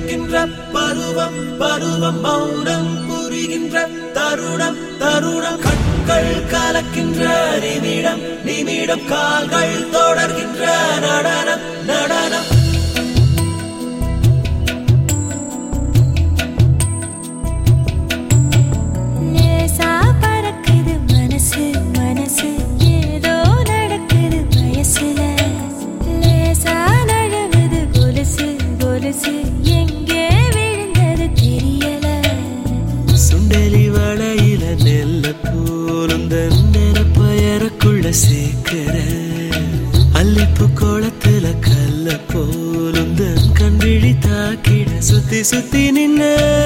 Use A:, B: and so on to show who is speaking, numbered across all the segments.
A: சிரிக்கின்ற பருவம் பருவம் மௌனம் புரிகின்ற தருணம் தருணம் கண்கள் கலக்கின்ற நிமிடம் நிமிடம் கால்கள் தொடர்கின்ற நடனம் நடனம்
B: லேசா பறக்குது மனசு மனசு ஏதோ நடக்குது வயசுல லேசா நழுவுது கொலுசு கொலுசு எங்கே விழுந்தது தெரியல
A: சுண்டலி வளையில நெல்ல போலுந்த நெருப்பயருக்குள்ள சேர்க்கிற அல்லிப்பு கோலத்துல கல்ல போலுந்த கண் விழி தாக்கிட சுத்தி சுத்தி நின்ன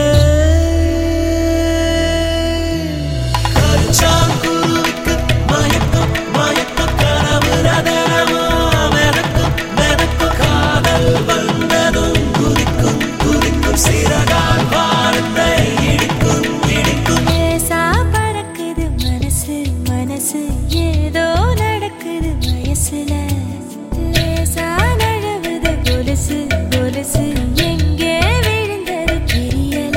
A: கருச்சாங்குருவிக்கு மயக்கம் மயக்கம் கனவுல தினமோ மெதக்கும் மெதக்கும் காதல் வந்ததும் குதிக்கும் குதிக்கும் சிறகால் வானத்தை இடிக்கும் இடிக்கும்
B: லேசா பறக்குது மனசு மனசு ஏதோ நடக்குது வயசுல லேசா நழுவுது கொலுசு கொலுசு எங்கே விழுந்தது தெரியல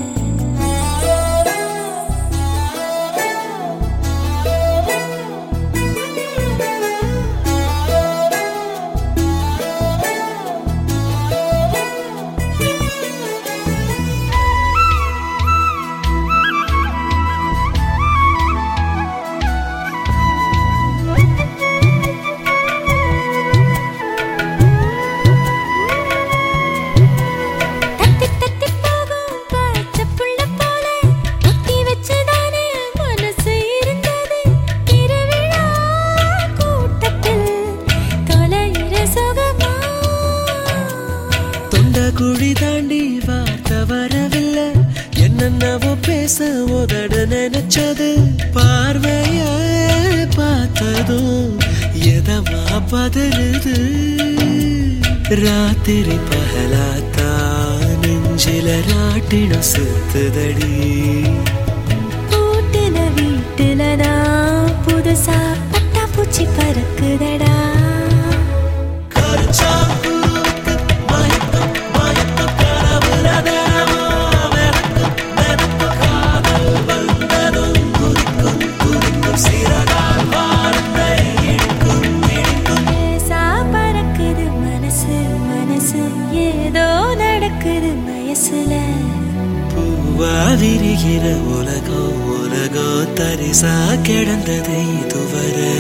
B: தத்தி தத்தி போகும் காய்ச்ச புள்ள போல ஒட்டி வச்சுதானே மனசு இருந்தது திருவிழா கூட்டத்தில் தொலைகிற சுகமா
A: தொண்ட குழி தாண்டி வார்த்தை வரவில்லை என்னென்னவோ பேச உதட நினைச்சது பார்வைய பார்த்ததும் எதமா பதறுது ராத்திரி பகலாத்தா நெஞ்சில ராட்டினம் சுத்துதடி
B: கூட்டுல வீட்டுல தான் புதுசா பட்டாப்பூச்சி பறக்குதடா
A: கருச்சாங்குருவிக்கு மயக்கம் மயக்கம் கனவுல தினமோ மெதக்கும் மெதக்கும் காதல் வந்ததும் குதிக்கும் குதிக்கும் சிறகால் வானத்தை இடிக்கும் இடிக்கும்
B: லேசா பறக்குது மனசு மனசு ஏதோ நடக்குது வயசுல
A: பூவா விரிகிற உலகம் உலகம் தரிசா கிடந்ததை இதுவரை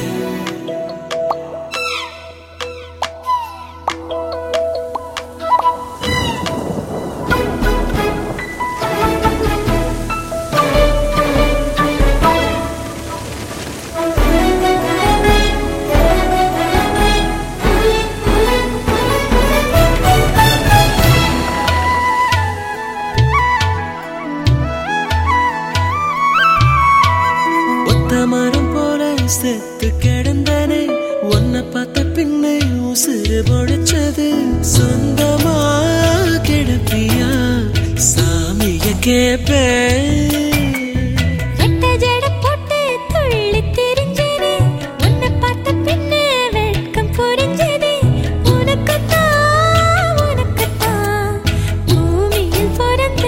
A: ஒத்த மரம் போல செத்து கிடந்தனே உன்னை பார்த்த பின்னே உசுறு பொழைச்சது சொந்தமா கிடப்பியா சாமிய கேப்பேன்
B: ரெட்ட ஜட போட்டு துள்ளி திரிஞ்சேனே உன்னை பார்த்த பின்னே வெட்கம் புரிஞ்சதே உனக்குத்தான் உனக்குத்தான் பூமியில் பிறந்த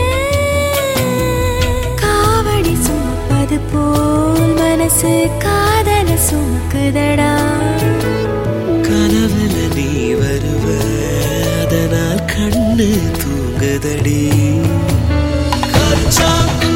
B: காவடி சுமப்பது போல் மனசு காதல சுமக்குதடா
A: கனவுல நீ வருவ அதனால் கண்ணு தூங்குதடி கருச்சாங்கு